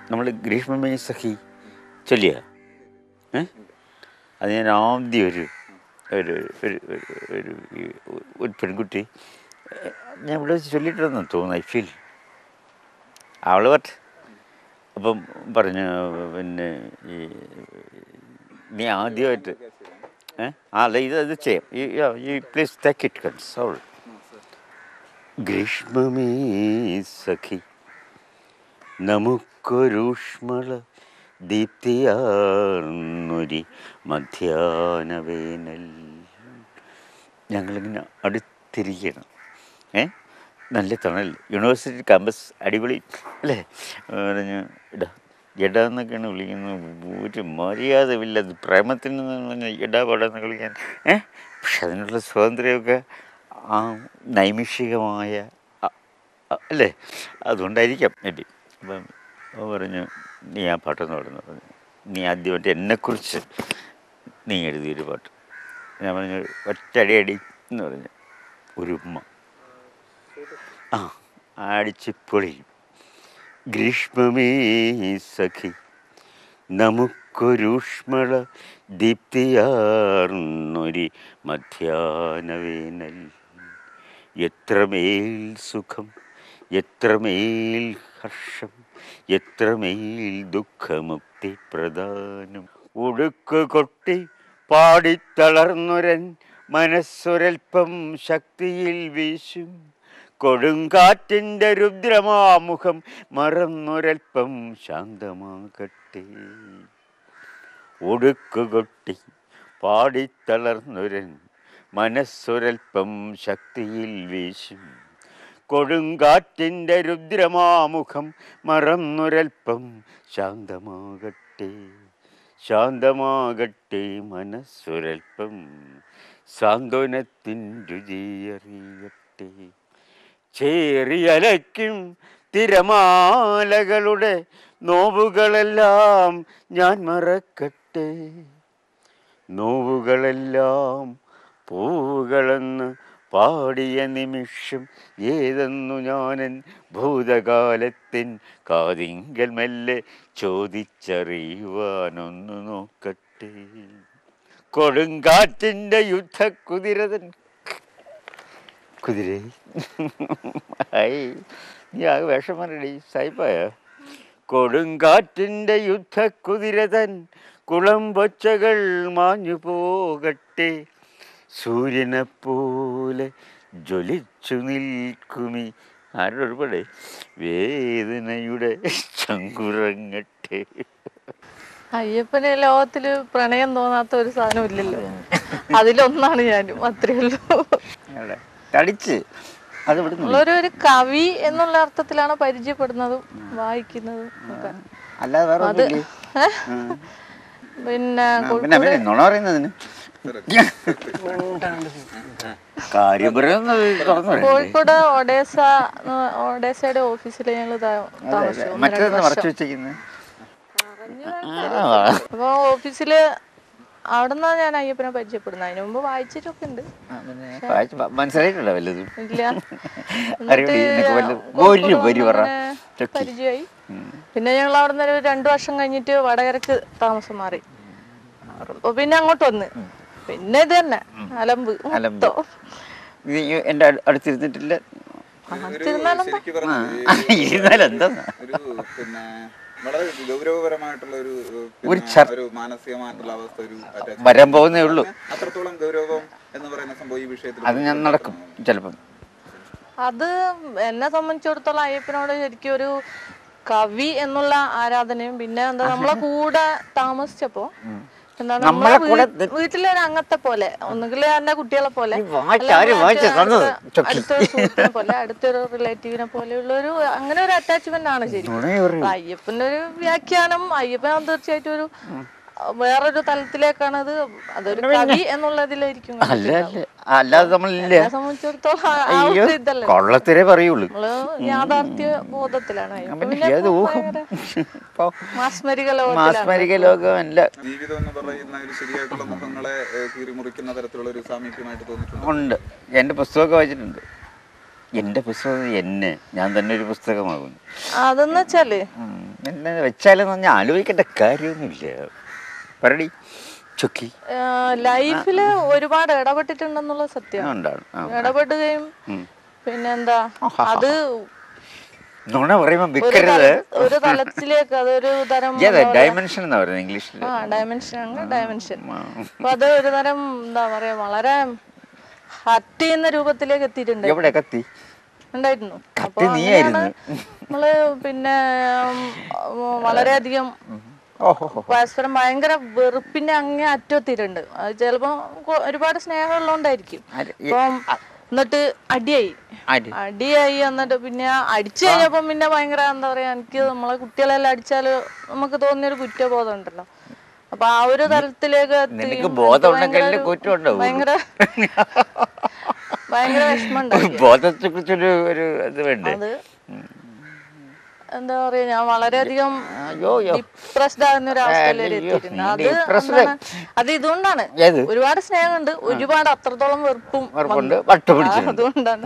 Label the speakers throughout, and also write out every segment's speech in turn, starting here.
Speaker 1: നമ്മൾ ഗ്രീഷ്മമേ സഖി ചൊല്ലിയ ഏ അത് ഞാൻ ആദ്യം ഒരു ഒരു ഒരു ഒരു- ഒരു ഈ ഒരു പെൺകുട്ടി ഏ, ഞാൻ ഇവിടെ വെച്ച് ചൊല്ലിയിട്ടുണ്ടെന്ന് തോന്നുന്നു ഐ ഫീൽ അവൾ പറ്റ അപ്പം പറഞ്ഞു പിന്നെ ഈ നീ ആദ്യമായിട്ട് ഏ ആ അല്ല ഇത് ഇത് ചെയ്യാം ഈ ഈ പ്ലീസ് ടേക്ക് ഇറ്റ് കൺസോൾ ഗ്രീഷ്മമേ സഖി നമുക്കൊരൂഷ്മള ദീപ്തിയാർന്നൊരി മധ്യാനവേനൽ ഞങ്ങളിങ്ങനെ അടുത്തിരിക്കണം ഏ നല്ല തണൽ യൂണിവേഴ്സിറ്റി ക്യാമ്പസ് അടിപൊളി അല്ലേ പറഞ്ഞു ഇടാ എടാ എന്നൊക്കെയാണ് വിളിക്കുന്നത് ഒരു മര്യാദമില്ല അത് പ്രേമത്തിൽ നിന്ന് പറഞ്ഞാൽ എടാ പാടാന്ന് കളിക്കാൻ ഏ പക്ഷെ അതിനുള്ള സ്വാതന്ത്ര്യമൊക്കെ ആ നൈമിഷികമായ അ- അ- അല്ലേ അതുകൊണ്ടായിരിക്കാം മേ ബി അപ്പം അവൻ പറഞ്ഞു നീ ആ പാട്ടൊന്ന് പാടുന്നു പറഞ്ഞു നീ ആദ്യമായിട്ട് എന്നെക്കുറിച്ച് നീ എഴുതിയൊരു പാട്ട് ഞാൻ പറഞ്ഞു ഒറ്റടി അടി എന്ന് പറഞ്ഞു ഒരു ഉമ്മ ആ അടിച്ച് പൊളിയും ഗ്രീഷ്മമേ സഖി നമുക്കൊരൂഷ്മള ദീപ്തിയാർന്നൊരി മധ്യാനവേനൽ എത്രമേൽ സുഖം എത്രമേൽ ഹർഷം എത്രമേൽ ദുഃഖമുക്തി പ്രധാനം ഉടുക്ക് കൊട്ടി പാടിത്തളർന്നൊരൻ മനസ്സൊരൽപ്പം ശക്തിയിൽ വീശും കൊടുങ്കാറ്റിൻ്റെ രുദ്രമാമുഖം മറന്നൊരൽപ്പം ശാന്തമാകട്ടെ ഒടുക്കുകൊട്ടി പാടിത്തളർന്നൊരൻ മനസ്സൊരൽപ്പം ശക്തിയിൽ വീശും കൊടുങ്കാറ്റിൻ്റെ രുദ്രമാമുഖം മറന്നൊരൽപ്പം ശാന്തമാകട്ടെ ശാന്തമാകട്ടെ മനസ്സൊരൽപ്പം സാന്ത്വനത്തിൻ രുചിയറിയട്ടെ ചേറിയലയ്ക്കും തിരമാലകളുടെ നോവുകളെല്ലാം ഞാൻ മറക്കട്ടെ നോവുകളെല്ലാം പൂവുകളെന്ന് പാടിയ നിമിഷം ഏതെന്നു ഞാനൻ ഭൂതകാലത്തിൻ കാതിങ്കൽ മെല്ലെ ചോദിച്ചറിയുവാനൊന്നു നോക്കട്ടെ കൊടുങ്കാറ്റിൻ്റെ യുദ്ധക്കുതിരതൻ കുതിരേ ഹായ് നീ ആകെ വേഷം മാറടി സായിപ്പായ കൊടുങ്കാറ്റിൻ്റെ യുദ്ധക്കുതിരതൻ കുളമ്പൊച്ചകൾ മാഞ്ഞു പോകട്ടെ സൂര്യനെ പോലെ ജ്വലിച്ചു നിൽക്കുമി ആരുടെ ഒരുപാടെ വേദനയുടെ ചങ്കുറങ്ങട്ടെ
Speaker 2: അയ്യപ്പന് ലോകത്തില് പ്രണയം തോന്നാത്ത ഒരു സാധനം ഇല്ലല്ലോ അതിലൊന്നാണ് ഞാനും അത്രേ ഉള്ളൂ
Speaker 1: അവിടെ തടിച്ച് അത് ഇവിടുന്ന്
Speaker 2: നമ്മളൊരു ഒരു കവി എന്നുള്ള അർത്ഥത്തിലാണ് പരിചയപ്പെടുന്നതും വായിക്കുന്നതും ഒക്കെ
Speaker 1: അല്ലാതെ വേറെ
Speaker 2: അത്
Speaker 1: ഒന്നുമില്ലേ?
Speaker 2: ഏ? പിന്നെ
Speaker 1: ആ, പിന്നെ അവര് നുണ പറയുന്നതിന് കാര്യം പറയുന്നത് തുറന്നു പറയണ്ടേ?
Speaker 2: കോഴിക്കോട് ഒഡേസ എന്ന് ഒഡേസയുടെ ഓഫീസിൽ ഞങ്ങൾ താമസിച്ചു ഒന്ന് രണ്ട്
Speaker 1: മറ്റേതെന്ന് മറച്ചു
Speaker 2: വർഷം
Speaker 1: വെച്ചിരിക്കുന്നത്
Speaker 2: അപ്പൊ ഓഫീസില് അവിടുന്ന് ഞാൻ അയ്യപ്പനെ പരിചയപ്പെടുന്നത് അതിനു മുമ്പ് വായിച്ചിട്ടൊക്കെ ഉണ്ട്
Speaker 1: മനസ്സിലായിട്ടുണ്ടോ വല്ലതും
Speaker 2: ഇല്ല
Speaker 1: അറിയടി, നിനക്ക് വല്ലതും ഒരു
Speaker 2: കോഴിക്കോട്
Speaker 1: വരി പറ
Speaker 2: അങ്ങനെ
Speaker 1: ചൊക്കി.
Speaker 2: പരിചയമായി പിന്നെ ഞങ്ങൾ അവിടെ നിന്ന് ഒരു രണ്ടു വർഷം കഴിഞ്ഞിട്ട് വടകരക്ക് താമസം മാറി അപ്പൊ പിന്നെ അങ്ങോട്ട് വന്ന് പിന്നെ ഇത് തന്നെ അലമ്പ്
Speaker 1: അലമ്പ്.
Speaker 2: മൊത്തം.
Speaker 1: ഇത് ഈ എന്റെ അടു- അടുത്തിരുന്നിട്ടില്ല
Speaker 2: അടുത്തിരുന്നാലെന്താ?
Speaker 3: ശരിക്കും പറഞ്ഞാൽ
Speaker 1: ഇരുന്നാലും എന്താ
Speaker 3: ഒരു പിന്നെ വളരെ ഗൗരവപരമായിട്ടുള്ള ഒരു
Speaker 1: ഒരു
Speaker 3: പിന്നെ
Speaker 1: ചർ-
Speaker 3: ഒരു മാനസികമായിട്ടുള്ള അവസ്ഥ ഒരു attachment.
Speaker 1: വരാൻ പോകുന്നേ ഉള്ളൂ
Speaker 3: അത്രത്തോളം ഗൗരവം എന്ന് പറയുന്ന സംഭവം ഈ വിഷയത്തിൽ
Speaker 1: അത് ഞാൻ നടക്കും ചിലപ്പം
Speaker 2: അത് എന്നെ സംബന്ധിച്ചിടത്തോളം അയ്യപ്പനോട് ശരിക്കും ഒരു കവി എന്നുള്ള ആരാധനയും പിന്നെ എന്താ നമ്മളെ കൂടെ താമസിച്ചപ്പോ എന്താ നമ്മളെ
Speaker 1: നമ്മളെ കൂടെ
Speaker 2: വീ- വീട്ടിലെ ഒരു അംഗത്തെ പോലെ ഒന്നുകിൽ എന്റെ കുട്ടികളെ പോലെ
Speaker 1: ഈ വാച്ച്
Speaker 2: അല്ല
Speaker 1: ആര്
Speaker 2: നമ്മളെ
Speaker 1: വാച്ച്
Speaker 2: അടുത്ത-
Speaker 1: തന്നത്? ചൊക്കി.
Speaker 2: അടുത്തൊരു സുഹൃത്തിനെ പോലെ അടുത്തൊരു റിലേറ്റീവിനെ പോലെയുള്ള ഒരു അങ്ങനെ ഒരു അറ്റാച്ച്മെന്റ് ആണ് ശരി
Speaker 1: നുണ പറയും
Speaker 2: അയ്യപ്പന്റെ ഒരു വ്യാഖ്യാനം അയ്യപ്പൻ തീർച്ചയായിട്ടും ഒരു വേറൊരു തലത്തിലേക്കാണ് അത് അതൊരു കവി എന്നുള്ളതിലായിരിക്കും
Speaker 1: അല്ല അല്ല അല്ലാതെ നമ്മളില്ല
Speaker 2: എന്നെ സംബന്ധിച്ചിടത്തോളം ആ- ആ
Speaker 1: അയ്യോ
Speaker 2: ഒരു ഇതല്ലേ
Speaker 1: കൊള്ളത്തിരേ പറയുള്ളൂ
Speaker 2: നമ്മള് യാഥാർത്ഥ്യ ബോധത്തിലാണ് അയ്യപ്പൻ
Speaker 1: പിന്നെ
Speaker 2: പിന്നെ
Speaker 1: ഏത് ഊഹം
Speaker 2: ഭയങ്കര
Speaker 1: ഇപ്പൊ
Speaker 2: മാസ്മരിക ലോകത്തിലാണ്
Speaker 1: മാസ്മരിക ലോകമല്ല
Speaker 3: ജീവിതം എന്ന് പറയുന്ന ഒരു ശരിയായിട്ടുള്ള മുഖങ്ങളെ ഏഹ്, കീറി മുറിക്കുന്ന തരത്തിലുള്ള ഒരു സാമീപ്യമായിട്ട് തോന്നിയിട്ടുണ്ട്
Speaker 1: ഉണ്ട് എൻ്റെ പുസ്തകമൊക്കെ വായിച്ചിട്ടുണ്ട് എൻ്റെ പുസ്തകം എന്നെ ഞാൻ തന്നെ ഒരു പുസ്തകമാകുന്നു
Speaker 2: അതെന്ന് വെച്ചാല്
Speaker 1: ഉം. എന്നെ വെച്ചാലെന്ന് പറഞ്ഞാൽ ആലോചിക്കേണ്ട കാര്യമൊന്നുമില്ല പറടി ചുക്കി
Speaker 2: ലൈഫില് ഒരുപാട് ഇടപെട്ടിട്ടുണ്ടെന്നുള്ള സത്യം
Speaker 1: ഉണ്ടാണ് ആ.
Speaker 2: ഇടപെടുകയും
Speaker 1: ഉം.
Speaker 2: പിന്നെന്താ അത്
Speaker 1: നുണ പറയുമ്പോൾ
Speaker 2: ഒരു
Speaker 1: വിൽക്കരുത്
Speaker 2: തല- ഒരു തലത്തിലേക്ക് അതൊരു തരം
Speaker 1: ഏതാ
Speaker 2: എന്താ പറയാ,
Speaker 1: ഡയമെൻഷൻ എന്ന് പറയുന്നത് ഇംഗ്ലീഷിൽ
Speaker 2: ആ ഡയമെൻഷൻ ആണ് ഡയമെൻഷൻ അപ്പൊ അത് ഒരു തരം എന്താ പറയാ വളരെ ഹർട്ട് ചെയ്യുന്ന രൂപത്തിലേക്ക് എത്തിയിട്ടുണ്ട്
Speaker 1: എവിടെ കത്തി
Speaker 2: ഉണ്ടായിരുന്നു അപ്പൊ
Speaker 1: കത്തി നീയായിരുന്നു.
Speaker 2: അങ്ങനെയാണ് നമ്മള് പിന്നെ ഉം, വളരെയധികം
Speaker 1: ഓഹോ
Speaker 2: പരസ്പരം ഭയങ്കര വെറുപ്പിന്റെ അങ്ങേ അറ്റെത്തിയിട്ടുണ്ട് അത് ചിലപ്പോ കൊ- ഒരുപാട് സ്നേഹമുള്ളതുകൊണ്ടായിരിക്കും
Speaker 1: ആര്? ഈ-
Speaker 2: അപ്പം എന്നിട്ട് അടിയായി
Speaker 1: ആര്?
Speaker 2: അടിയായി എന്നിട്ട് പിന്നെ അടിച്ചു കഴിഞ്ഞപ്പം പിന്നെ ഭയങ്കര എന്താ പറയാ എനിക്ക് നമ്മളെ കുട്ടികളെല്ലാം അടിച്ചാല് നമുക്ക് തോന്നിയൊരു കുറ്റബോധം ഉണ്ടല്ലോ അപ്പൊ ആ ഒരു തലത്തിലേക്ക് എത്തി
Speaker 1: നിനക്ക്
Speaker 2: എനിക്ക്
Speaker 1: ബോധം
Speaker 2: ഭയങ്കര
Speaker 1: ഉണ്ടെങ്കിലേ
Speaker 2: ഒരു-
Speaker 1: കുറ്റം ഉണ്ടാവുള്ളൂ.
Speaker 2: ഭയങ്കര ഭയങ്കര വിഷമം ഉണ്ടായി
Speaker 1: ബോധത്തെ കുറിച്ചൊരു ഒരു ഇത് വേണ്ടേ
Speaker 2: അത് എന്താ പറയാ ഞാൻ വളരെയധികം
Speaker 1: അയ്യോ അയ്യോ
Speaker 2: ഡിപ്രസ്ഡ് ആകുന്ന ഒരു അവസ്ഥയിൽ
Speaker 1: അയ്യോ,
Speaker 2: എത്തിയിട്ടുണ്ട്
Speaker 1: നീ
Speaker 2: അത്
Speaker 1: depressed
Speaker 2: എന്താണ്? അത് ഇതുകൊണ്ടാണ്
Speaker 1: ഏത്?
Speaker 2: ഒരുപാട് സ്നേഹമുണ്ട് ഒരുപാട് അത്രത്തോളം വെറുപ്പും
Speaker 1: ഉറപ്പുണ്ട്
Speaker 2: വന്നു.
Speaker 1: വട്ട
Speaker 2: ആ,
Speaker 1: പിടിച്ചിട്ടുണ്ട്
Speaker 2: അതുകൊണ്ടാണ്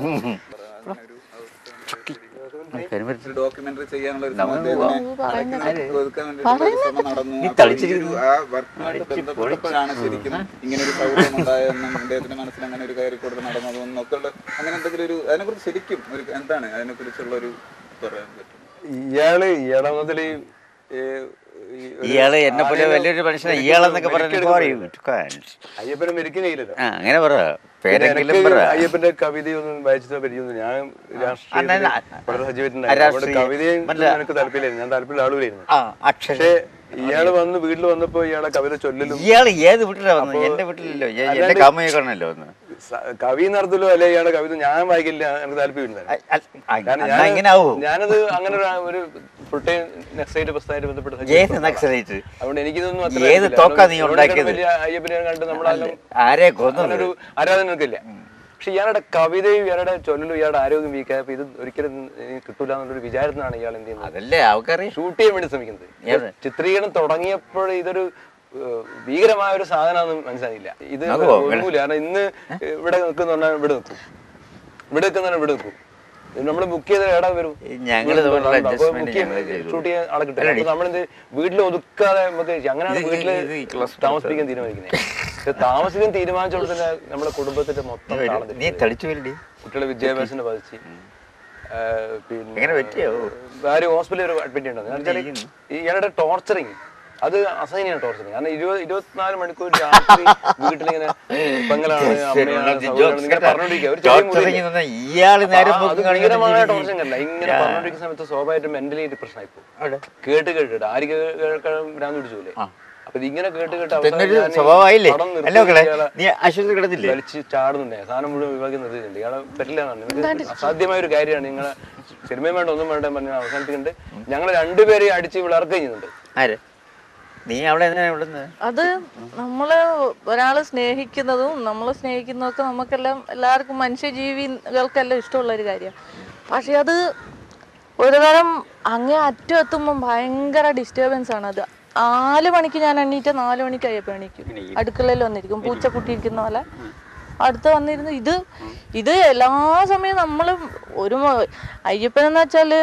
Speaker 3: ഒരു ഡോക്യുമെന്ററി ചെയ്യാനുള്ള ഒരു
Speaker 1: നമ്മൾ
Speaker 3: ശ്രമം
Speaker 1: പോവാം.
Speaker 3: അദ്ദേഹത്തിന് ഒതുക്കാൻ വേണ്ടിയിട്ടുള്ള ഒരു ശ്രമം നടന്നു
Speaker 1: നീ
Speaker 3: അപ്പോൾ
Speaker 1: തളിച്ചിരിക്കുന്നു.
Speaker 3: ഈ ഒരു ആ വർക്കുമായിട്ട് ബന്ധപ്പെട്ടപ്പോഴാണ് ശരിക്കും ഇങ്ങനെ ഒരു സൗകര്യം ഉണ്ടായെന്നും അദ്ദേഹത്തിന്റെ മനസ്സിൽ അങ്ങനെ ഒരു കയറി കൊടുത്ത് നടന്നതെന്നും ഒക്കെ ഉള്ള അങ്ങനെ എന്തെങ്കിലും ഒരു അതിനെക്കുറിച്ച് ശരിക്കും ഒരു എന്താണ് അതിനെക്കുറിച്ചുള്ള ഒരു പറയാൻ പറ്റും
Speaker 4: ഇയാള് ഇയാളെ മൊത്തത്തില് ഈ ഈ ഒരു
Speaker 1: ഇയാള് എന്നെ പോലെ
Speaker 4: ആരെയും
Speaker 1: വലിയൊരു മനുഷ്യനാണ്
Speaker 4: മെരുക്കി-
Speaker 1: ഇയാളെന്നൊക്കെ പറയുന്നത്
Speaker 4: മെരുക്കിയെടുക്കാൻ
Speaker 1: പറയൂ
Speaker 4: അയ്യപ്പനെ മെരുക്കുന്ന ചെയ്യില്ലല്ലോ
Speaker 1: ആ അങ്ങനെ പറ പേരെങ്കിലും
Speaker 4: എനിക്ക്
Speaker 1: പറ
Speaker 4: അയ്യപ്പന്റെ കവിതയൊന്നും വായിച്ചിട്ട് പരിചയമൊന്നും ഞാൻ രാഷ്ട്രീയത്തിൽ
Speaker 1: അല്ല,
Speaker 4: വളരെ
Speaker 1: ആ,
Speaker 4: സജീവമായിട്ടുണ്ടായിരുന്നു അതുകൊണ്ട്
Speaker 1: രാഷ്ട്രീയം.
Speaker 4: കവിതയും
Speaker 1: മറ്റേ-
Speaker 4: എനിക്ക് താല്പര്യമില്ലായിരുന്നു ഞാൻ താല്പര്യമുള്ള ആളുകളായിരുന്നു
Speaker 1: ആ അക്ഷര
Speaker 4: പക്ഷേ ഇയാള് വന്ന് വീട്ടിൽ വന്നപ്പോ ഇയാളെ കവിത ചൊല്ലലും
Speaker 1: ഇയാള് ഏത് വീട്ടിലാ വന്നത്
Speaker 4: അപ്പോ-
Speaker 1: എന്റെ വീട്ടിലല്ലോ ഞാൻ-
Speaker 4: അതായത്
Speaker 1: എന്റെ കാമയെ കാണല്ലോ ഒന്ന്
Speaker 4: സ- കവി നടത്തലോ അല്ലെ ഇയാളുടെ കവിത ഞാൻ വായിക്കില്ല എനിക്ക് താല്പര്യമില്ല
Speaker 1: അ- അ- ആ,
Speaker 4: കാരണം
Speaker 1: എന്നാ
Speaker 4: ഞാൻ
Speaker 1: ഇങ്ങനെ ആവോ
Speaker 4: ഞാനത് അങ്ങനെ ഒരു- ഒരു ഫുൾ ടൈം നെക്സൈറ്റ് പ്രസ്ഥാനമായിട്ട് ബന്ധപ്പെട്ട്
Speaker 1: ഏത്
Speaker 4: സജീവപ്പെട്ട ആളാണ്.
Speaker 1: നക്സലൈറ്റ്
Speaker 4: അതുകൊണ്ട് എനിക്കിതൊന്നും അത്ര
Speaker 1: ഏത്
Speaker 4: അറിയത്തില്ല.
Speaker 1: തോക്കാ
Speaker 4: കാരണം
Speaker 1: നീ
Speaker 4: ഇവിടെ
Speaker 1: ഉണ്ടാക്കിയത്?
Speaker 4: വലിയ അയ്യപ്പനെ കണ്ട് നമ്മളെല്ലാം
Speaker 1: ആരെ കൊന്നത്
Speaker 4: അങ്ങനെ ഒരു ആരാധന എനിക്കില്ല പക്ഷെ ഇയാളുടെ കവിതയും ഇയാളുടെ ചൊല്ലലും ഇയാളുടെ ആരോഗ്യം വീക്കായ അപ്പൊ ഇത് ഒരിക്കലും എനിക്ക് കിട്ടൂല എന്നുള്ളൊരു വിചാരത്തിനാണ് ഇയാൾ എന്ത് ചെയ്യുന്നത്
Speaker 1: അതല്ലേ അവക്കറിയാം
Speaker 4: ഷൂട്ട് ചെയ്യാൻ വേണ്ടി ശ്രമിക്കുന്നത്
Speaker 1: ഏത്?
Speaker 4: ചിത്രീകരണം തുടങ്ങിയപ്പോൾ ഇതൊരു ഏഹ്, ഭീകരമായ ഒരു സാധനമാണെന്ന് മനസ്സിലായില്ല ഇത്
Speaker 1: നോക്കുവോ?
Speaker 4: ഒന്നുമില്ല കാരണം ഇന്ന് ഇവിടെ നിൽക്കുന്ന പറഞ്ഞാൽ ഇവിടെ നിൽക്കും ഇവിടെ നിൽക്കുന്ന ഇവിടെ നിൽക്കും നമ്മൾ ബുക്ക് ചെയ്ത എവിടെ വരും
Speaker 1: ഞങ്ങള് ഇതുപോലുള്ള adjustment ഞങ്ങള്
Speaker 4: ഷൂട്ട്
Speaker 1: ചെയ്തു.
Speaker 4: ചെയ്യാൻ ആളെ കിട്ടില്ല അപ്പൊ നമ്മളിത് വീട്ടിൽ ഒതുക്കാതെ നമുക്ക് അങ്ങനെയാണ്
Speaker 1: ഇത്
Speaker 4: വീട്ടില്
Speaker 1: ഇത് ഈ ക്ലാസ്
Speaker 4: താമസിപ്പിക്കാൻ തീരുമാനിക്കുന്നത് പക്ഷെ താമസിക്കാൻ തീരുമാനിച്ചോട് തന്നെ നമ്മുടെ കുടുംബത്തിന്റെ മൊത്തം താളം
Speaker 1: നീ
Speaker 4: തെറ്റി.
Speaker 1: തളിച്ചു വരടി
Speaker 4: കുട്ടികളെ വിദ്യാഭ്യാസത്തിന് ബാധിച്ച് ഏഹ് പിന്നെ
Speaker 1: എങ്ങനെ പറ്റിയോ?
Speaker 4: വേറെ ഹോസ്പിറ്റലിൽ ഒരു അഡ്മിറ്റ് ഉണ്ടെന്ന് ഇയാളുടെ ടോർച്ചറിങ് അത് അസഹനീയാണ് ടോർച്ചറിങ് കാരണം ഇരുപത് ഇരുപത്തിനാല് മണിക്കൂർ രാത്രി വീട്ടിലിങ്ങനെ പെങ്ങളാണ് അമ്മയാണ് സഹോദരനാണ് ഇങ്ങനെ പറഞ്ഞോണ്ടിരിക്കുക ഒരു ചെറിയ മുറിയില്ല.
Speaker 1: ഇയാള് നേരെ
Speaker 4: ആ, അത്
Speaker 1: പോക്ക്
Speaker 4: ഭീകരമായ
Speaker 1: കാണിക്കുന്ന
Speaker 4: ടോർച്ചറിങ് അല്ല ഇങ്ങനെ പറഞ്ഞോണ്ടിരിക്കുന്ന സമയത്ത് സ്വാഭാവികമായിട്ടും മെന്റലി ഡിപ്രഷൻ ആയി പോകും കേട്ട് കേട്ടിട്ട് ആര് കേ- കേൾക്കാൻ ഭ്രാന്ത് പിടിച്ചൂലേ അപ്പൊ ഇതിങ്ങനെ കേട്ട് കേട്ട് അവസാനം
Speaker 1: എന്നൊരു
Speaker 4: ഞാൻ ഈ
Speaker 1: സ്വഭാവമായില്ലേ
Speaker 4: പടം നിർത്തി
Speaker 1: അല്ല മക്കളെ
Speaker 4: ഇയാളെ
Speaker 1: നീ ആശുപത്രി കിടന്നില്ലേ
Speaker 4: വലിച്ച് ചാടുന്നുണ്ടേ സാധനം മുഴുവൻ വിഭാഗം നിർത്തിയിട്ടുണ്ട് ഇയാളെ പറ്റില്ല എന്നാണ് നിങ്ങൾക്ക് അസാധ്യമായ ഒരു കാര്യമാണ് നിങ്ങളെ സിനിമയും വേണ്ട ഒന്നും വേണ്ട പറഞ്ഞ അവസാനിപ്പിക്കുന്നുണ്ട് ഞങ്ങൾ രണ്ടുപേരെയും അടിച്ച് വിളർക്കുകയും ചെയ്യുന്നുണ്ട്
Speaker 1: ആര് നീ അവിടെ എന്തിനാ ഇവിടുന്ന്
Speaker 2: അത് നമ്മള് ഒരാളെ സ്നേഹിക്കുന്നതും നമ്മൾ സ്നേഹിക്കുന്നതൊക്കെ നമുക്കെല്ലാം എല്ലാവർക്കും മനുഷ്യജീവികൾക്കെല്ലാം ഇഷ്ടമുള്ള ഒരു കാര്യമാണ് പക്ഷെ അത് ഒരു തരം അങ്ങേ അറ്റം എത്തുമ്പം ഭയങ്കര ഡിസ്റ്റർബൻസ് ആണ് അത് നാല് മണിക്ക് ഞാൻ എണ്ണീറ്റ് നാല് മണിക്ക് അയ്യപ്പം എണീക്കും അടുക്കളയിൽ വന്നിരിക്കും പൂച്ചക്കുട്ടി ഇരിക്കുന്ന പോലെ അടുത്ത് വന്നിരുന്ന് ഇത് ഇത് എല്ലാ സമയവും നമ്മൾ ഒരു മ- അയ്യപ്പൻ എന്ന് വെച്ചാല്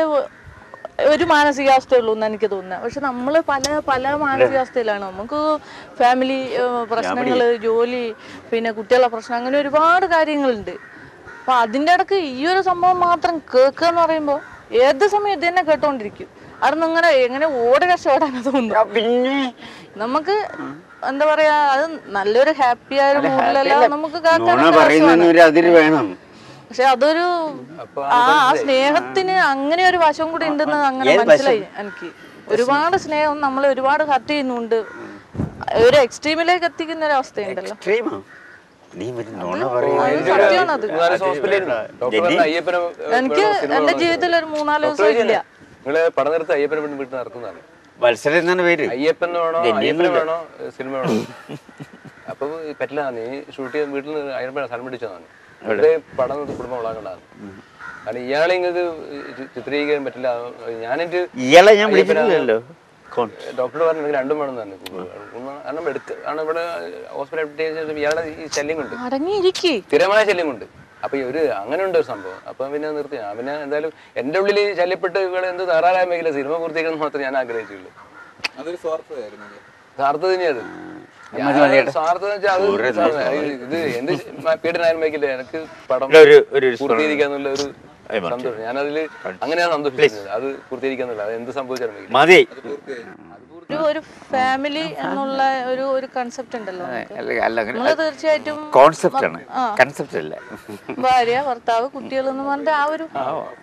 Speaker 2: ഒരു മാനസികാവസ്ഥയുള്ളൂ എന്ന് എനിക്ക് തോന്നുന്നത് പക്ഷെ നമ്മൾ പല പല മാനസികാവസ്ഥയിലാണ് നമുക്ക് ഫാമിലി പ്രശ്നങ്ങൾ ജോലി പിന്നെ കുട്ടികളുടെ പ്രശ്നം അങ്ങനെ ഒരുപാട് കാര്യങ്ങളുണ്ട് അപ്പൊ അതിൻ്റെ ഇടക്ക് ഈ ഒരു സംഭവം മാത്രം കേൾക്കുക എന്ന് പറയുമ്പോൾ ഏത് സമയം ഇത് തന്നെ കേട്ടോണ്ടിരിക്കും അവിടെ നിന്ന് ഇങ്ങനെ എങ്ങനെ ഓടി രക്ഷപ്പെടാനാ തോന്നുന്നു
Speaker 1: പിന്നെ
Speaker 2: നമുക്ക് എന്താ പറയാ അത് നല്ലൊരു ഹാപ്പി ആയ ഒരു മൂഡിലല്ല നമുക്ക് കേൾക്കാൻ
Speaker 1: നുണ പറയുന്നതിന് ഒരു അതിര് വേണം
Speaker 2: പക്ഷെ അതൊരു
Speaker 4: അപ്പൊ
Speaker 2: ആ ആ സ്നേഹത്തിന് അങ്ങനെ ഒരു വശം കൂടി ഉണ്ടെന്ന് അങ്ങനെ മനസ്സിലായി എനിക്ക് ഒരുപാട് സ്നേഹം നമ്മളെ ഒരുപാട് ഹർട്ട് ചെയ്യുന്നുണ്ട് ഒരു എക്സ്ട്രീമിലേക്ക് എത്തിക്കുന്ന ഒരു അവസ്ഥയുണ്ടല്ലോ
Speaker 1: എക്സ്ട്രീമോ നീ ഒരു നുണ
Speaker 2: അത്
Speaker 1: പറയുന്നത്
Speaker 2: സത്യമാണ് അത്
Speaker 4: മൂന്നാല് ദിവസം ഹോസ്പിറ്റലിൽ ഡോക്ടർ പറഞ്ഞ അയ്യപ്പനെ ഏഹ്,
Speaker 2: എനിക്ക്
Speaker 4: വേണം, സിനിമ
Speaker 2: എന്റെ
Speaker 4: വേണം.
Speaker 2: ജീവിതത്തിൽ ഒരു മൂന്നാല്
Speaker 4: ഡോക്ടർ
Speaker 2: ദിവസം ഇല്ല
Speaker 4: നിങ്ങള് പടം നിർത്തി അയ്യപ്പനെ വീണ്ടും വീട്ടിൽ നടക്കുന്നതാണ്
Speaker 1: വത്സര എന്നാണ് പേര്
Speaker 4: അയ്യപ്പൻ വേണോ അയ്യപ്പന് വേണോ ഏഹ്, സിനിമ വേണോ അപ്പൊ പറ്റില്ല നീ ഷൂട്ട് ചെയ്യാൻ വീട്ടിൽ നിന്ന് അയ്യപ്പനെ സ്ഥലം പിടിച്ചതാണ് ഇവിടെ പടം നിർത്തി കുടുംബം ഉള്ളാകണ്ടാണ് കാരണം ഇയാളെ ഇങ്ങക്ക് ചിത്രീകരിക്കാൻ പറ്റില്ല ഞാനെന്റെ
Speaker 1: ഇയാളെ ഞാൻ വിളിച്ചിട്ടില്ലല്ലോ കോൺ
Speaker 4: ഡോക്ടർ പറഞ്ഞു "നിങ്ങൾക്ക് രണ്ടും വേണം തന്നെ കാരണം എടുക്ക കാരണം ഇവിടെ ഹോസ്പിറ്റൽ അഡ്മിറ്റ് ചെയ്ത ശേഷം ഇയാളുടെ ഈ ശല്യം കൊണ്ട്
Speaker 2: അടങ്ങിയിരിക്കേ
Speaker 4: സ്ഥിരമായ ശല്യം കൊണ്ട് അപ്പൊ ഈ ഒരു അങ്ങനെ ഉണ്ട് ഒരു സംഭവം അപ്പൊ പിന്നെ നിർത്തി ഞാൻ പിന്നെ എന്തായാലും എന്റെ ഉള്ളിൽ ശല്യപ്പെട്ട് ഇവിടെ എന്ത് തകരാറായെങ്കിൽ സിനിമ പൂർത്തീകരിക്കണം മാത്രമേ ഞാൻ ആഗ്രഹിച്ചുള്ളൂ
Speaker 3: അതൊരു സ്വാർത്ഥതയായിരുന്നു അല്ലേ?
Speaker 4: സ്വാർത്ഥ തന്നെയത് സ്വാർത്ഥ വെച്ചാൽ അത് സാധനം. ഇത് എന്ത് പീഡനായാലും വയ്ക്കില്ല എനിക്ക് പടം
Speaker 1: ഇല്ല, ഒരു ഒരു
Speaker 4: പൂർത്തീകരിക്കാന്നുള്ള ഒരു
Speaker 1: അയ്യോ, മതി.
Speaker 4: സന്തോഷം ഞാനതില് അങ്ങനെയാണ് സന്തോഷിക്കുന്നത് അത് പൂർത്തീകരിക്കാന്നുള്ള അത് എന്ത് സംഭവിച്ചാലും വയ്ക്കില്ല
Speaker 1: മതി
Speaker 2: ഒരു ഒരു ഫാമിലി എന്നുള്ള ഒരു ഒരു കൺസെപ്റ്റ് ഉണ്ടല്ലോ നമുക്ക്.
Speaker 1: അല്ല അല്ല അങ്ങനെ
Speaker 2: നമ്മള് തീർച്ചയായിട്ടും
Speaker 1: കോൺസെപ്റ്റ് ആണ്
Speaker 2: ആ.
Speaker 1: കൺസെപ്റ്റ് അല്ല
Speaker 2: ഭാര്യ ഭർത്താവ് കുട്ടികൾ എന്ന് പറഞ്ഞിട്ട് ആ ഒരു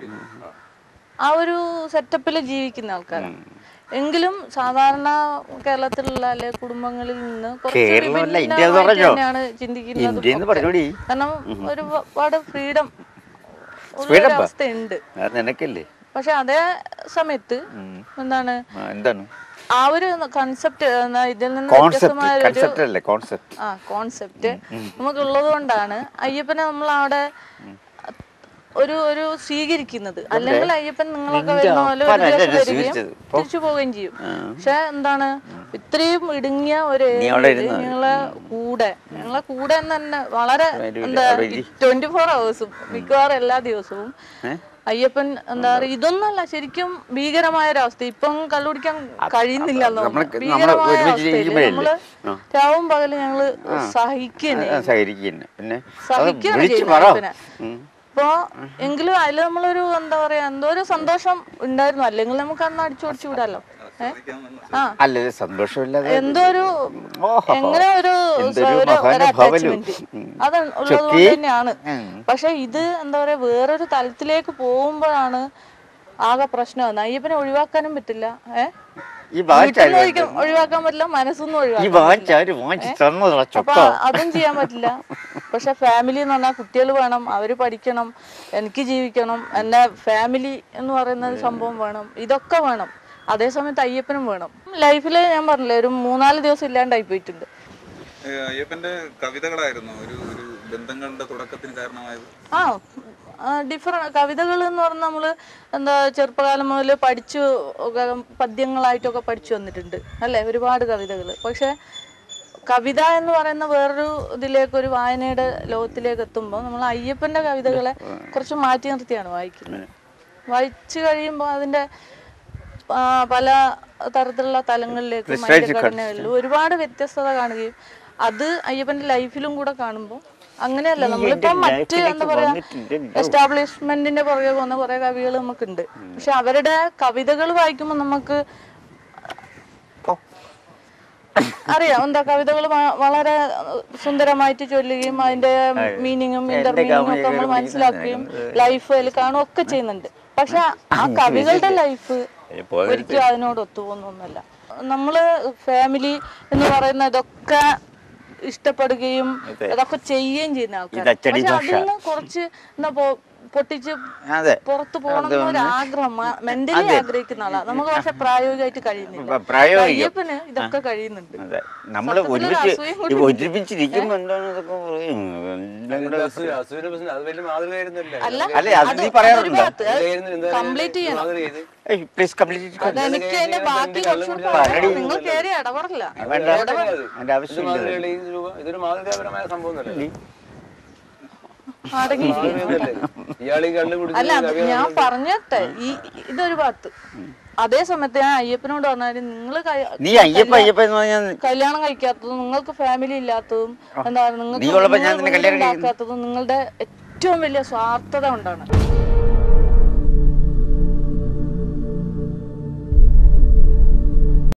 Speaker 2: ആ ഒരു സെറ്റപ്പിൽ ജീവിക്കുന്ന ആൾക്കാരാണ് എങ്കിലും സാധാരണ കേരളത്തിലുള്ള അല്ലെ കുടുംബങ്ങളിൽ നിന്ന് കുറച്ച്
Speaker 1: കേരളമല്ല, ഇന്ത്യ എന്ന്
Speaker 2: വിഭിന്നമായിട്ട്
Speaker 1: പറഞ്ഞോ?
Speaker 2: തന്നെയാണ് ചിന്തിക്കുന്നത്
Speaker 1: ഇന്ത്യ എന്ന് പറഞ്ഞോടി
Speaker 2: കാരണം ഒരുപാട് ഫ്രീഡം
Speaker 1: Freedom ആ?
Speaker 2: അവസ്ഥയുണ്ട്
Speaker 1: അത് നിനക്കല്ലേ
Speaker 2: പക്ഷെ അതേ സമയത്ത് എന്താണ്
Speaker 1: ആ, എന്താണ്
Speaker 2: ആ ഒരു കൺസെപ്റ്റ് ഇതിൽ നിന്ന്
Speaker 1: കോൺസെപ്റ്റ്
Speaker 2: വ്യത്യസ്തമായ ഒരു
Speaker 1: കൺസെപ്റ്റ് അല്ലേ കോൺസെപ്റ്റ്
Speaker 2: ആ കോൺസെപ്റ്റ് നമുക്കുള്ളത് കൊണ്ടാണ് അയ്യപ്പനെ നമ്മൾ അവിടെ ഒരു ഒരു സ്വീകരിക്കുന്നത് അല്ലെങ്കിൽ അയ്യപ്പൻ നിങ്ങളൊക്കെ
Speaker 1: നിന്റെ
Speaker 2: വരുന്ന പോലെ ഒരു
Speaker 1: അപ്പനല്ലേ
Speaker 2: ദിവസം
Speaker 1: എന്നെ
Speaker 2: വരികയും
Speaker 1: സ്വീകരിച്ചത്?
Speaker 2: തിരിച്ചു പോവുകയും ചെയ്യും പക്ഷെ എന്താണ് ഇത്രയും ഇടുങ്ങിയ ഒരു
Speaker 1: അവിടെ
Speaker 2: ഏരിയയില് ഞങ്ങളെ കൂടെ ഞങ്ങളെ കൂടെ എന്ന് തന്നെ വളരെ എന്താ
Speaker 1: അവിടെ ഇരി.
Speaker 2: ട്വന്റി ഫോർ അവേഴ്സും മിക്കവാറും എല്ലാ ദിവസവും അയ്യപ്പൻ എന്താ പറയുക ഇതൊന്നല്ല ശരിക്കും ഭീകരമായ ഒരു അവസ്ഥ ഇപ്പം കള്ളുപിടിക്കാൻ കഴിയുന്നില്ല
Speaker 1: നമ്മള് നമ്മള്
Speaker 2: ഭീകരമായ
Speaker 1: ഒരുമിച്ച്
Speaker 2: അവസ്ഥയില്
Speaker 1: ഇരിക്കുമ്പോഴല്ലേ?
Speaker 2: നമ്മള്
Speaker 1: ആ.
Speaker 2: രാവും പകലും ഞങ്ങള് സഹിക്കന്നെ
Speaker 1: സഹകരിക്കുന്നു പിന്നെ അത്
Speaker 2: സഹിക്കുകയാണ്
Speaker 1: വിളിച്ച്
Speaker 2: ചെയ്യുന്നത്
Speaker 1: പറ
Speaker 2: അയ്യപ്പനെ. അപ്പൊ എങ്കിലും അതില് നമ്മളൊരു എന്താ പറയാ എന്തോ ഒരു സന്തോഷം ഉണ്ടായിരുന്നു അല്ലെങ്കിൽ നമുക്ക് അന്ന് അടിച്ചു ഓടിച്ചു വിടാലോ ഏഹ് ആ
Speaker 1: അല്ല സന്തോഷമില്ലാതെ
Speaker 2: എന്തോ ഒരു
Speaker 1: ഓഹോ.
Speaker 2: എങ്ങനെ ഒരു
Speaker 1: എന്തൊരു
Speaker 2: ഒരു- ഒരു
Speaker 1: മഹാനുഭാവലു.
Speaker 2: attachment.
Speaker 1: ഉം.
Speaker 2: അത് ഉള്ളത്
Speaker 1: ചൊക്കി.
Speaker 2: കൊണ്ട് തന്നെയാണ്
Speaker 1: ഉം.
Speaker 2: പക്ഷെ ഇത് എന്താ പറയാ വേറൊരു തലത്തിലേക്ക് പോകുമ്പോഴാണ് ആകെ പ്രശ്നം അയ്യപ്പനെ ഒഴിവാക്കാനും പറ്റില്ല ഏഹ്
Speaker 1: ഈ വാച്ച്
Speaker 2: വീട്ടിൽ നിന്ന് ഒഴിക്ക- ഒഴിവാക്കാൻ പറ്റില്ല മനസ്സൊന്നും
Speaker 1: ഈ
Speaker 2: ഒഴിവാക്കാൻ
Speaker 1: വാച്ച് ആര് വാങ്ങിച്ച് തന്നതാ
Speaker 2: അപ്പൊ
Speaker 1: ചൊക്ക
Speaker 2: അതും ചെയ്യാൻ പറ്റില്ല പക്ഷെ ഫാമിലി എന്ന് പറഞ്ഞാൽ കുട്ടികൾ വേണം അവര് പഠിക്കണം എനിക്ക് ജീവിക്കണം എന്റെ ഫാമിലി എന്ന് പറയുന്ന ഒരു സംഭവം വേണം ഇതൊക്കെ വേണം അതേസമയത്ത് അയ്യപ്പനും വേണം ലൈഫിൽ ഞാൻ പറഞ്ഞില്ലേ ഒരു മൂന്നാല് ദിവസം ഇല്ലാണ്ടായി പോയിട്ടുണ്ട്
Speaker 3: ഏ, അയ്യപ്പന്റെ കവിതകളായിരുന്നു ഒരു ഒരു ബന്ധങ്ങളുടെ തുടക്കത്തിന് കാരണമായത്
Speaker 2: ആ ഡിഫറെന്റ് കവിതകൾ എന്ന് പറഞ്ഞാൽ നമ്മൾ എന്താ ചെറുപ്പകാലം മുതൽ പഠിച്ചു ഒക്കെ പദ്യങ്ങളായിട്ടൊക്കെ പഠിച്ചു വന്നിട്ടുണ്ട് അല്ലേ ഒരുപാട് കവിതകൾ പക്ഷെ കവിത എന്ന് പറയുന്ന വേറൊരു ഇതിലേക്ക് ഒരു വായനയുടെ ലോകത്തിലേക്ക് എത്തുമ്പോൾ നമ്മൾ അയ്യപ്പന്റെ കവിതകളെ കുറച്ച് മാറ്റി നിർത്തിയാണ് വായിക്കുന്നത് വായിച്ചു കഴിയുമ്പോൾ അതിന്റെ ആ, പല തരത്തിലുള്ള തലങ്ങളിലേക്കും അതിന്റെ ഘടനകളിലും ഒരുപാട് വ്യത്യസ്തത കാണുകയും അത് അയ്യപ്പന്റെ ലൈഫിലും കൂടെ കാണുമ്പോൾ അങ്ങനെയല്ല നമ്മളിപ്പോ മറ്റ് എന്താ പറയാ എസ്റ്റാബ്ലിഷ്മെന്റിന്റെ പുറകെ പോകുന്ന കുറെ കവികൾ നമുക്കുണ്ട് പക്ഷെ അവരുടെ കവിതകൾ വായിക്കുമ്പോൾ നമുക്ക് അറിയാം എന്താ കവിതകൾ വളരെ സുന്ദരമായിട്ട് ചൊല്ലുകയും അതിന്റെ മീനിങ്ങും ഇന്റർ മീനിങ്ങും ഒക്കെ നമ്മൾ മനസ്സിലാക്കുകയും ലൈഫ് അതിൽ കാണുകയും ഒക്കെ ചെയ്യുന്നുണ്ട് പക്ഷെ ആ കവികളുടെ ലൈഫ് ഒരിക്കലും അതിനോട് ഒത്തുപോകുന്നൊന്നുമല്ല നമ്മള് ഫാമിലി എന്ന് പറയുന്ന ഇതൊക്കെ ഇഷ്ടപ്പെടുകയും അതൊക്കെ ചെയ്യുകയും ചെയ്യുന്ന ആൾക്കാർ
Speaker 1: ഇത് അച്ചടി
Speaker 2: പക്ഷെ
Speaker 1: ഭാഷ.
Speaker 2: അതിൽ നിന്ന് കുറച്ച് എന്താ പോ- പൊട്ടിച്ച്
Speaker 1: അതെ
Speaker 2: പുറത്തു പോകണം എന്നൊരു ആഗ്രഹം മെന്റലി ആഗ്രഹിക്കുന്ന ആളാ നമുക്ക് പക്ഷെ പ്രായോഗികമായിട്ട് കഴിയുന്നില്ല
Speaker 1: പ്രായോഗികം
Speaker 2: അയ്യപ്പന് ഇതൊക്കെ കഴിയുന്നുണ്ട്
Speaker 1: അതെ നമ്മൾ
Speaker 2: സത്യത്തിലൊരു
Speaker 1: ഒരുമിച്ച്
Speaker 2: അസൂയയും
Speaker 1: ഈ ഒരുമിച്ചിരിക്കുമ്പോ എന്താണ് ഇതൊക്കെ പറയും എല്ലാം കൂടെ
Speaker 4: അസൂയ- അസൂയയുടെ പ്രശ്നം അത് വലിയ മാതൃകയായിരുന്നല്ലേ
Speaker 2: അല്ല
Speaker 1: അല്ലേ അത് നീ പറയാറുണ്ടോ
Speaker 2: കംപ്ലീറ്റ് ചെയ്യണം
Speaker 1: ഏയ് പ്ലീസ് കംപ്ലീറ്റ്
Speaker 2: അതെനിക്ക് അതിന്റെ ബാക്കി കുറച്ചുകൂടി പറയാം. നിങ്ങൾ കയറി ഇടപെടില്ല
Speaker 1: വേണ്ട അതിന്റെ ആവശ്യമില്ല
Speaker 4: ഇതൊരു മാതൃകാപരമായ സംഭവം തന്നെ
Speaker 2: അടങ്ങി
Speaker 4: ഇയാൾ ഈ കള്ളു കുടിച്ച്
Speaker 2: അല്ല അത് ഞാൻ പറഞ്ഞത്തെ ഈ ഇതൊരു ഭാഗത്ത് അതേ സമയത്ത് ഞാൻ അയ്യപ്പനോട് പറഞ്ഞാല് നിങ്ങള് കൈ-
Speaker 1: നീ അയ്യപ്പ അയ്യപ്പ എന്ന് പറഞ്ഞാൽ
Speaker 2: കല്യാണം കഴിക്കാത്തതും നിങ്ങൾക്ക് ഫാമിലി ഇല്ലാത്തതും എന്താ
Speaker 1: നീ ഉള്ളപ്പോ ഞാൻ
Speaker 2: നിങ്ങൾക്ക്
Speaker 1: നിന്നെ കല്യാണം കഴിക്കുന്നു.
Speaker 2: ഉണ്ടാക്കാത്തതും നിങ്ങളുടെ ഏറ്റവും വലിയ സ്വാർത്ഥത കൊണ്ടാണ്